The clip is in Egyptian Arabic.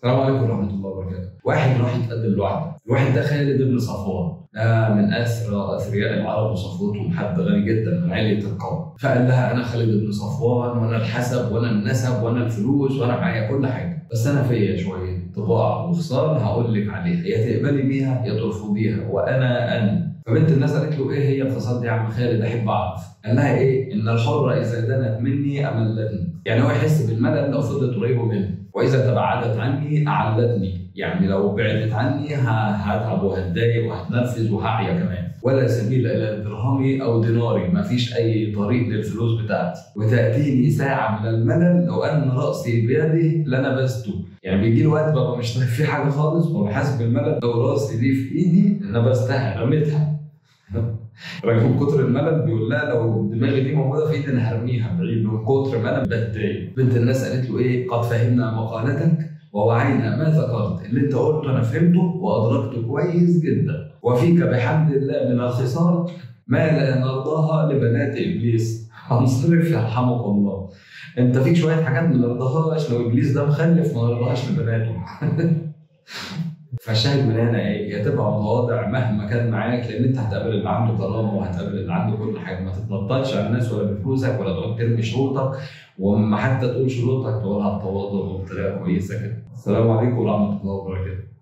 السلام عليكم ورحمه الله وبركاته. واحد راح يتقدم لوحده، الواحد ده خالد بن صفوان، ده من اسرى اثرياء العرب وصفوتهم حد غني جدا من علية القوم. فقال لها انا خالد بن صفوان وانا الحسب وانا النسب وانا الفلوس وانا معايا كل حاجه، بس انا فيا شويه طباع وخصال هقول لك عليها، يا تقبلي بيها يا ترفضيها وانا انا. فبنت الناس قالت له ايه هي الخصال دي يا عم خالد احب اعرف قال لها ايه ان الحره اذا دنت مني املتني يعني هو يحس بالملل لو فضلت قريبه منه واذا تبعدت عني اعلتني يعني لو بعدت عني هتعب وهتضايق وهتنرفز وهعيا كمان ولا سبيل الى درهمي او ديناري ما فيش اي طريق للفلوس بتاعتي وتاتيني ساعه من الملل لو ان راسي بيدي لنبذته يعني بيجي لي وقت ببقى مش طايق فيه حاجه خالص وببقى حاسس بالملل لو راسي دي في ايدي نبذتها رميتها راجل من كتر الملل بيقول لها لو دماغي دي موجوده في ايدي انا هرميها بعيد من كتر ما انا بتضايق بنت الناس قالت له ايه قد فهمنا مقالتك ووعينا ما ذكرت اللي انت قلته انا فهمته وادركته كويس جدا وفيك بحمد الله من الخصال ما لا نرضاها لبنات ابليس هنصرف يرحمك الله انت فيك شويه حاجات ما نرضاهاش لو ابليس ده مخلف ما نرضاهاش لبناته فالشاهد من هنا ايه؟ يا تبقى متواضع مهما كان معاك لان انت هتقابل اللي عنده كرامه وهتقابل اللي عنده كل حاجه ما تتنططش على الناس ولا بفلوسك ولا تقعد ترمي شروطك وما حتى تقول شروطك تقولها بتواضع وبطريقه كويسه كده. السلام عليكم ورحمه الله وبركاته.